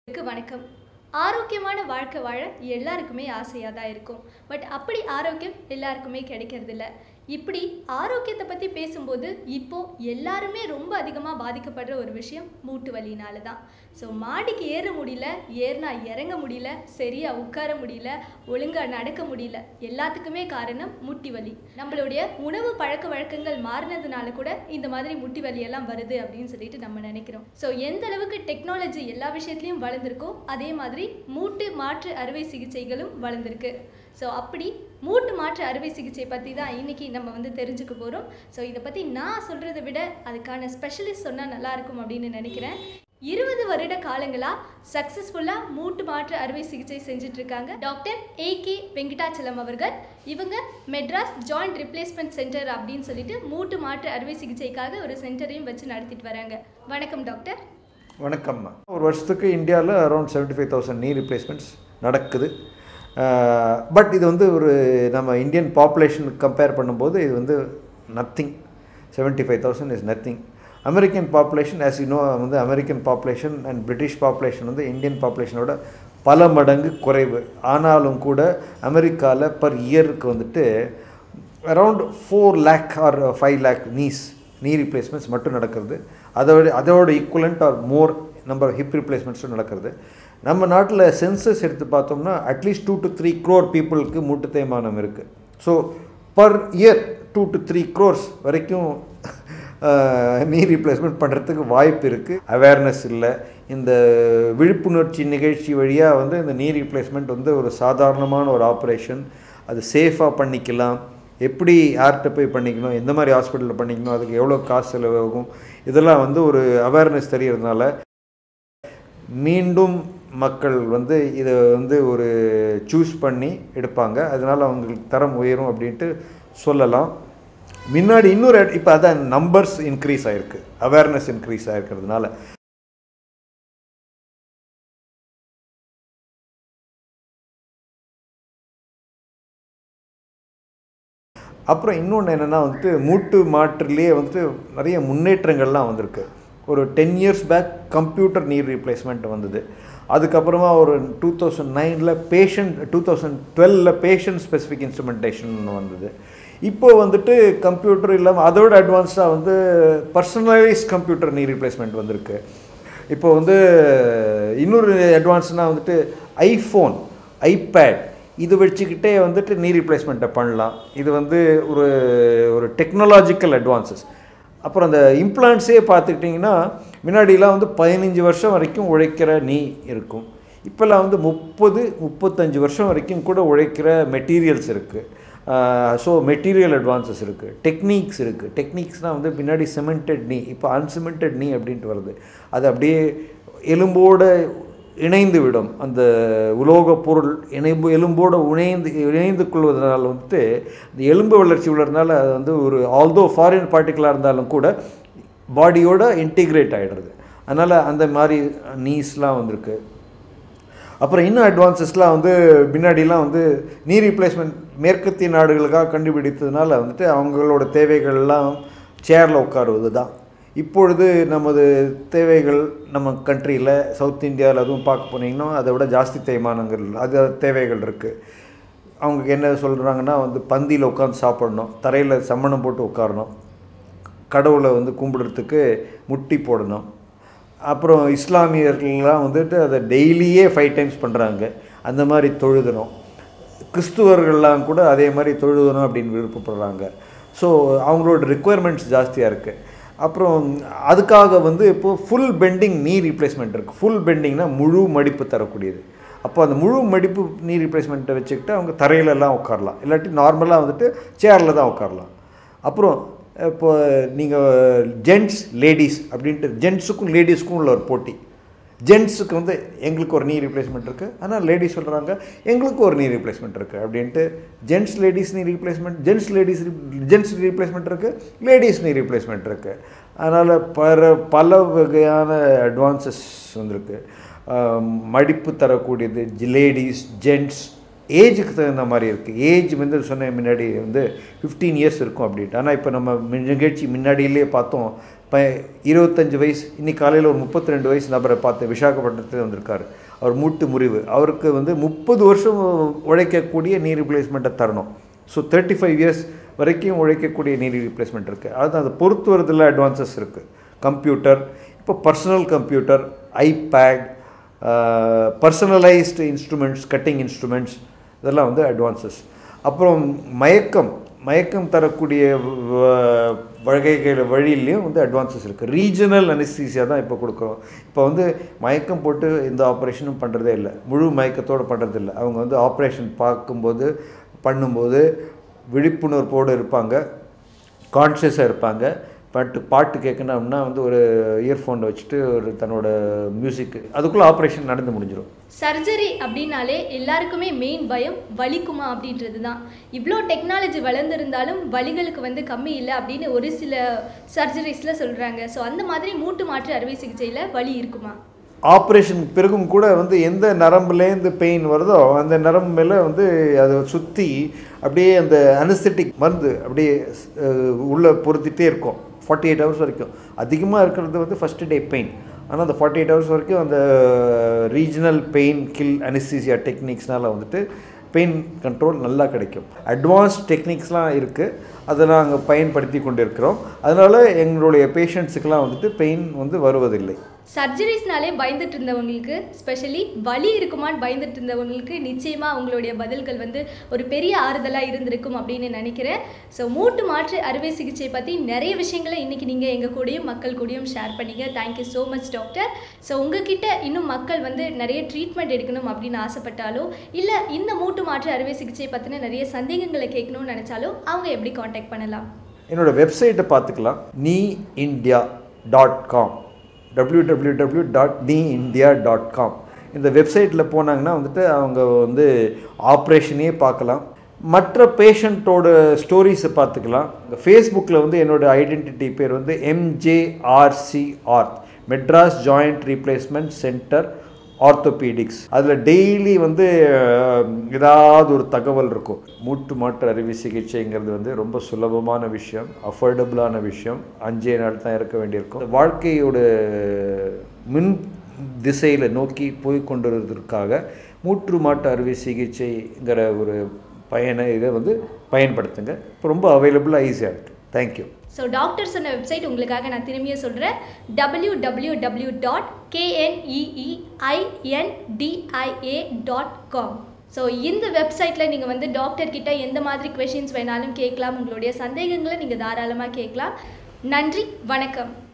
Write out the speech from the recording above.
க்கு வணக்கம் ஆரோக்கியமான வாழ்க்கை வாழ எல்லாருக்குமே ஆசையாக தான் இருக்கும் பட் அப்படி ஆரோக்கியம் எல்லாருக்குமே கிடைக்கிறதில்ல இப்படி ஆரோக்கியத்தை பற்றி பேசும்போது இப்போ எல்லாருமே ரொம்ப அதிகமாக பாதிக்கப்படுற ஒரு விஷயம் மூட்டு வலினால தான் ஸோ மாடிக்கு ஏற முடியல ஏறினா இறங்க முடியல சரியாக உட்கார முடியல ஒழுங்காக நடக்க முடியல எல்லாத்துக்குமே காரணம் முட்டி வலி நம்மளுடைய உணவு பழக்க வழக்கங்கள் மாறினதுனால கூட இந்த மாதிரி முட்டி வலியெல்லாம் வருது அப்படின்னு சொல்லிட்டு நம்ம நினைக்கிறோம் ஸோ எந்த அளவுக்கு டெக்னாலஜி எல்லா விஷயத்துலையும் வளர்ந்துருக்கோ அதே மாதிரி மூட்டு மாற்று அறுவை சிகிச்சைகளும் வளர்ந்துருக்கு ஸோ அப்படி மூட்டு மாற்று அறுவை சிகிச்சை பற்றி தான் இன்னைக்கு நம்ம வந்து தெரிஞ்சுக்க போகிறோம் ஸோ இதை பற்றி நான் சொல்கிறத விட அதுக்கான ஸ்பெஷலிஸ்ட் சொன்னால் நல்லா இருக்கும் அப்படின்னு நினைக்கிறேன் இருபது வருட காலங்களாக சக்ஸஸ்ஃபுல்லாக மூட்டு மாற்று அறுவை சிகிச்சை செஞ்சுட்டு இருக்காங்க டாக்டர் ஏ கே வெங்கடாச்சலம் அவர்கள் இவங்க மெட்ராஸ் ஜாயிண்ட் ரிப்ளேஸ்மெண்ட் சென்டர் அப்படின்னு சொல்லிட்டு மூட்டு மாற்று அறுவை சிகிச்சைக்காக ஒரு சென்டரையும் வச்சு நடத்திட்டு வராங்க வணக்கம் டாக்டர் வணக்கம்மா ஒரு வருஷத்துக்கு இந்தியாவில் around seventy five thousand knee replacements நடக்குது பட் இது வந்து ஒரு நம்ம இந்தியன் பாப்புலேஷன் கம்பேர் பண்ணும்போது இது வந்து nothing seventy five thousand is nothing American population as you know வந்து American population and British population வந்து இந்தியன் பாப்புலேஷனோட பல மடங்கு குறைவு ஆனாலும் கூட அமெரிக்காவில் பர் இயருக்கு வந்துட்டு around four lakh or five lakh knees knee replacements மட்டும் நடக்கிறது அதோட அதோட equivalent or more number hip ரிப்ளேஸ்மெண்ட்ஸும் நடக்கிறது நம்ம நாட்டில் சென்சஸ் எடுத்து பார்த்தோம்னா at least two to three crore பீப்புளுக்கு மூட்டு தேய்மானம் இருக்குது so per year two to three crores வரைக்கும் நீ ரீப்ளேஸ்மெண்ட் பண்ணுறதுக்கு வாய்ப்பு இருக்குது அவேர்னஸ் இல்லை இந்த விழிப்புணர்ச்சி நிகழ்ச்சி வழியாக வந்து இந்த நீ ரீப்ளேஸ்மெண்ட் வந்து ஒரு சாதாரணமான ஒரு ஆப்ரேஷன் அது சேஃபாக பண்ணிக்கலாம் எப்படி யார்கிட்ட போய் பண்ணிக்கணும் எந்த மாதிரி ஹாஸ்பிட்டலில் பண்ணிக்கணும் அதுக்கு எவ்வளோ காசு செலவாகும் இதெல்லாம் வந்து ஒரு அவேர்னஸ் தெரியறதுனால மீண்டும் மக்கள் வந்து இதை வந்து ஒரு சூஸ் பண்ணி எடுப்பாங்க அதனால் அவங்களுக்கு தரம் உயரும் அப்படின்ட்டு சொல்லலாம் முன்னாடி இன்னொரு இப்போ அதான் நம்பர்ஸ் இன்க்ரீஸ் ஆகிருக்கு அவேர்னஸ் இன்க்ரீஸ் ஆகிருக்கிறதுனால அப்புறம் இன்னொன்று என்னென்னா வந்துட்டு மூட்டு மாற்றுலேயே வந்துட்டு நிறைய முன்னேற்றங்கள்லாம் வந்திருக்கு ஒரு ten years back computer knee replacement வந்தது அதுக்கப்புறமா ஒரு டூ தௌசண்ட் நைனில் பேஷண்ட் டூ தௌசண்ட் டுவெலில் பேஷண்ட் ஸ்பெசிஃபிக் இன்ஸ்ட்ருமெண்டேஷன் வந்தது இப்போ வந்துட்டு கம்ப்யூட்டர் இல்லாமல் அதோட அட்வான்ஸாக வந்து பர்சனலைஸ் கம்ப்யூட்டர் நீ ரீப்ளேஸ்மெண்ட் வந்திருக்கு இப்போ வந்து இன்னொரு அட்வான்ஸ்னால் வந்துட்டு ஐஃபோன் ஐபேட் இது வச்சுக்கிட்டே வந்துட்டு நீ ரீப்ளேஸ்மெண்ட்டை பண்ணலாம் இது வந்து ஒரு ஒரு டெக்னாலஜிக்கல் அட்வான்சஸ் அப்புறம் அந்த இம்ப்ளான்ஸே பார்த்துக்கிட்டிங்கன்னா முன்னாடிலாம் வந்து பதினஞ்சு வருஷம் வரைக்கும் உழைக்கிற நீ இருக்கும் இப்போல்லாம் வந்து முப்பது முப்பத்தஞ்சு வருஷம் வரைக்கும் கூட உழைக்கிற மெட்டீரியல்ஸ் இருக்குது ஸோ மெட்டீரியல் அட்வான்சஸ் இருக்குது டெக்னிக்ஸ் இருக்குது டெக்னிக்ஸ்னால் வந்து பின்னாடி சிமெண்டட் நீ இப்போ அன்சிமெண்டட் நீ அப்படின்ட்டு வருது அது அப்படியே எலும்போடு இணைந்து விடும் அந்த உலோக பொருள் இணைப்பு எலும்போடு இணைந்து இணைந்து கொள்வதனால் வந்துட்டு இந்த எலும்பு வளர்ச்சி உள்ளதுனால அது வந்து ஒரு ஆல்தோ ஃபாரின் பார்ட்டிக்கலாக இருந்தாலும் கூட பாடியோட இன்டிகிரேட் ஆகிடுறது அதனால் அந்த மாதிரி நீஸ்லாம் வந்திருக்கு அப்புறம் இன்னும் அட்வான்சஸ்லாம் வந்து பின்னாடிலாம் வந்து நீ ரீப்ளேஸ்மெண்ட் மேற்கத்திய நாடுகளுக்காக கண்டுபிடித்ததுனால வந்துட்டு அவங்களோட தேவைகள்லாம் சேரில் உட்காருவது தான் இப்பொழுது நமது தேவைகள் நம்ம கண்ட்ரியில் சவுத் இந்தியாவில் அதுவும் பார்க்க போனீங்கன்னா அதை விட ஜாஸ்தி தேய்மானங்கள் அது தேவைகள் இருக்குது அவங்க என்ன சொல்கிறாங்கன்னா வந்து பந்தியில் உட்காந்து சாப்பிடணும் தரையில் சம்மணம் போட்டு உட்காரணும் கடவுளை வந்து கும்பிடுறதுக்கு முட்டி போடணும் அப்புறம் இஸ்லாமியர்கள்லாம் வந்துட்டு அதை டெய்லியே ஃபைவ் டைம்ஸ் பண்ணுறாங்க அந்த மாதிரி தொழுதணும் கிறிஸ்துவர்கள்லாம் கூட அதே மாதிரி தொழுதணும் அப்படின்னு விருப்பப்படுறாங்க ஸோ அவங்களோட ரிக்குவயர்மெண்ட்ஸ் ஜாஸ்தியாக இருக்குது அப்புறம் அதுக்காக வந்து இப்போது ஃபுல் பெண்டிங் நீ ரீப்ளேஸ்மெண்ட் இருக்குது ஃபுல் பெண்டிங்னால் முழு மடிப்பு தரக்கூடியது அப்போ அந்த முழு மடிப்பு நீ ரீப்ளேஸ்மெண்ட்டை வச்சுக்கிட்டு அவங்க தரையிலலாம் உட்காரலாம் இல்லாட்டி நார்மலாக வந்துட்டு சேரில் தான் உட்காரலாம் அப்புறம் இப்போ நீங்கள் ஜென்ட்ஸ் லேடிஸ் அப்படின்ட்டு ஜென்ட்ஸுக்கும் லேடிஸுக்கும் உள்ள ஒரு போட்டி ஜென்ட்ஸுக்கு வந்து எங்களுக்கு ஒரு நீ ரீப்ளேஸ்மெண்ட் இருக்குது ஆனால் லேடிஸ் சொல்கிறாங்க எங்களுக்கு ஒரு நீ ரீப்ளேஸ்மெண்ட் இருக்குது அப்படின்ட்டு gents ladies knee replacement gents ladies gents replacement இருக்குது லேடிஸ் நீ ரீப்ளேஸ்மெண்ட் இருக்குது அதனால் பல பல வகையான அட்வான்சஸ் வந்திருக்கு மடிப்பு தரக்கூடியது லேடிஸ் ஜென்ட்ஸ் ஏஜுக்கு தகுந்த மாதிரி இருக்குது ஏஜ் வந்து சொன்ன முன்னாடி வந்து ஃபிஃப்டீன் இயர்ஸ் இருக்கும் அப்படின்ட்டு ஆனால் இப்போ நம்ம மின் நிகழ்ச்சி முன்னாடியிலே பார்த்தோம் இப்போ இருபத்தஞ்சு வயசு இன்னைக்கு காலையில் ஒரு முப்பத்தி ரெண்டு வயசு நபரை பார்த்து விசாகப்பட்டினத்தில் வந்திருக்காரு அவர் மூட்டு முறிவு அவருக்கு வந்து முப்பது வருஷம் உழைக்கக்கூடிய நீர் ரிப்ளேஸ்மெண்ட்டை தரணும் ஸோ தேர்ட்டி ஃபைவ் இயர்ஸ் வரைக்கும் உழைக்கக்கூடிய நீர் ரீப்ளேஸ்மெண்ட் இருக்குது அது அதை பொறுத்து வரதில் அட்வான்சஸ் இருக்குது கம்ப்யூட்டர் இப்போ personal computer iPad personalized instruments cutting instruments இதெல்லாம் வந்து அட்வான்சஸ் அப்புறம் மயக்கம் மயக்கம் தரக்கூடிய வ- வகைகள் வழியிலையும் வந்து அட்வான்சஸ் இருக்குது ரீஜனல் அனிஸ்தீசியா தான் இப்போ கொடுக்குறோம் இப்போ வந்து மயக்கம் போட்டு எந்த ஆப்ரேஷனும் பண்ணுறதே இல்லை முழு மயக்கத்தோடு பண்ணுறது இல்லை அவங்க வந்து ஆப்ரேஷன் பார்க்கும்போது பண்ணும்போது விழிப்புணர்வோடு இருப்பாங்க கான்ஷியஸாக இருப்பாங்க பாட்டு பாட்டு கேட்கணும்னா வந்து ஒரு இயர்ஃபோனில் வச்சுட்டு ஒரு தன்னோட மியூசிக் அதுக்குள்ளே ஆப்ரேஷன் நடந்து முடிஞ்சிடும் சர்ஜரி அப்படின்னாலே எல்லாருக்குமே மெயின் பயம் வலிக்குமா அப்படின்றது தான் இவ்வளோ டெக்னாலஜி வளர்ந்துருந்தாலும் வலிகளுக்கு வந்து கம்மி இல்லை அப்படின்னு ஒரு சில சர்ஜரிஸில் சொல்கிறாங்க ஸோ அந்த மாதிரி மூட்டு மாற்று அறுவை சிகிச்சையில் வலி இருக்குமா ஆப்ரேஷன் பிறகும் கூட வந்து எந்த நரம்புலேருந்து பெயின் வருதோ அந்த நரம்பு மேலே வந்து அதை சுற்றி அப்படியே அந்த அனஸ்தட்டிக் மருந்து அப்படியே அஹ், உள்ள பொருத்திட்டே இருக்கும் ஃபார்ட்டி எயிட் ஹவர்ஸ் வரைக்கும் அதிகமாக இருக்கிறது வந்து ஃபஸ்ட்டு டே பெயின் ஆனால் அந்த ஃபார்ட்டி எயிட் ஹவர்ஸ் வரைக்கும் அந்த ரீஜனல் பெயின் கில் அனிஸ்தீசியா டெக்னிக்ஸ்னால வந்துட்டு பெயின் கண்ட்ரோல் நல்லா கிடைக்கும் அட்வான்ஸ் டெக்னிக்ஸ்லாம் இருக்குது அதை நாங்கள் பயன்படுத்தி கொண்டு இருக்கிறோம் அதனால் எங்களுடைய பேஷண்ட்ஸுக்கெல்லாம் வந்துட்டு பெயின் வந்து வருவதில்லை சர்ஜரிஸ்னாலே பயந்துட்டு இருந்தவங்களுக்கு ஸ்பெஷலி வலி இருக்குமான்னு பயந்துட்டு இருந்தவங்களுக்கு நிச்சயமாக அவங்களுடைய பதில்கள் வந்து ஒரு பெரிய ஆறுதலாக இருந்திருக்கும் அப்படின்னு நினைக்கிறேன் ஸோ மூட்டு மாற்று அறுவை சிகிச்சை பற்றி நிறைய விஷயங்களை இன்றைக்கி நீங்கள் எங்கள் கூடயும் மக்கள் கூடயும் ஷேர் பண்ணீங்க thank you so much doctor so உங்ககிட்ட இன்னும் மக்கள் வந்து நிறைய ட்ரீட்மெண்ட் எடுக்கணும் அப்படின்னு ஆசைப்பட்டாலோ இல்லை இந்த மூட்டு மாற்று அறுவை சிகிச்சை பற்றின நிறைய சந்தேகங்களை கேட்கணும்னு நினச்சாலும் அவங்க எப்படி காண்டாக்ட் பண்ணலாம் என்னோட வெப்சைட்டை பார்த்துக்கலாம் knee India dot com W W W dot knee India dot com இந்த வெப்சைட்டில் போனாங்கன்னா வந்துட்டு அவங்க வந்து ஆப்ரேஷனே பார்க்கலாம் மற்ற பேஷண்ட்டோட ஸ்டோரிஸை பார்த்துக்கலாம் ஃபேஸ்புக்கில் வந்து என்னோட ஐடென்டிட்டி பேர் வந்து MJRC orth Madras joint replacement centre orthopaedics அதில் டெய்லி வந்து அஹ், ஏதாவது ஒரு தகவல் இருக்கும் மூட்டு மாற்று அறுவை சிகிச்சைங்கிறது வந்து ரொம்ப சுலபமான விஷயம் அஃபோர்டபுளான விஷயம் அஞ்சே நாள் தான் இருக்க வேண்டியிருக்கும் வாழ்க்கையோட மின் திசையில் நோக்கி போய் கொண்டிருப்பதற்காக மூட்டு மாட்டு அறுவை சிகிச்சைங்கிற ஒரு பயனை இதை வந்து பயன்படுத்துங்க இப்போ ரொம்ப அவைலபிளாக ஈஸியாக இருக்குது தேங்க்யூ ஸோ டாக்டர் சொன்ன வெப்சைட் உங்களுக்காக நான் திரும்பியும் சொல்கிறேன் W W W dot கேஎன்இஇஐஎன்டிஐஏ dot com so இந்த வெப்சைட்டில் நீங்கள் வந்து டாக்டர் கிட்ட எந்த மாதிரி கொஷின்ஸ் வேணாலும் கேட்கலாம் உங்களுடைய சந்தேகங்களை நீங்கள் தாராளமாக கேட்கலாம் நன்றி வணக்கம்